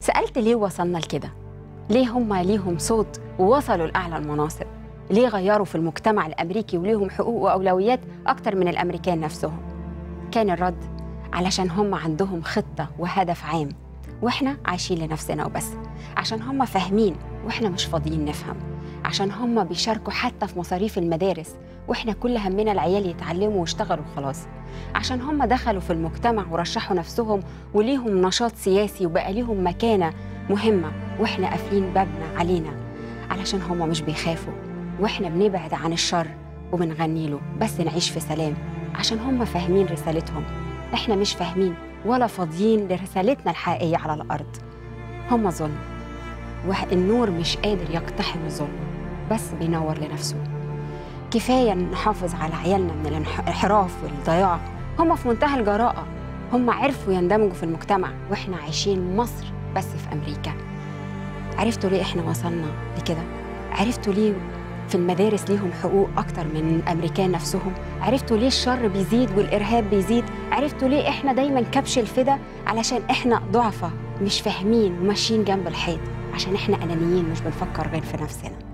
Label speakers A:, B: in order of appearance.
A: سألت ليه وصلنا لكده؟ ليه هم ليهم صوت ووصلوا لأعلى المناصب؟ ليه غيروا في المجتمع الأمريكي وليهم حقوق وأولويات أكتر من الأمريكان نفسهم؟ كان الرد علشان هم عندهم خطة وهدف عام وإحنا عايشين لنفسنا وبس عشان هم فاهمين وإحنا مش فاضيين نفهم عشان هم بيشاركوا حتى في مصاريف المدارس وإحنا كل همنا العيال يتعلموا ويشتغلوا خلاص عشان هم دخلوا في المجتمع ورشحوا نفسهم وليهم نشاط سياسي وبقى ليهم مكانة مهمة وإحنا قافلين بابنا علينا علشان هم مش بيخافوا وإحنا بنبعد عن الشر وبنغني له بس نعيش في سلام عشان هم فاهمين رسالتهم إحنا مش فاهمين ولا فاضيين لرسالتنا الحقيقية على الأرض هم ظلم والنور مش قادر يقتحم الظلم بس بينور لنفسه كفاية نحافظ على عيالنا من الانحراف والضياع هم في منتهى الجراءة هم عرفوا يندمجوا في المجتمع وإحنا عايشين مصر بس في أمريكا عرفتوا ليه إحنا وصلنا لكده؟ عرفتوا ليه في المدارس ليهم حقوق أكتر من الأمريكان نفسهم عرفتوا ليه الشر بيزيد والإرهاب بيزيد عرفتوا ليه إحنا دايما كبش الفدا علشان إحنا ضعفة مش فاهمين وماشيين جنب الحيط عشان إحنا أنانيين مش بنفكر غير في نفسنا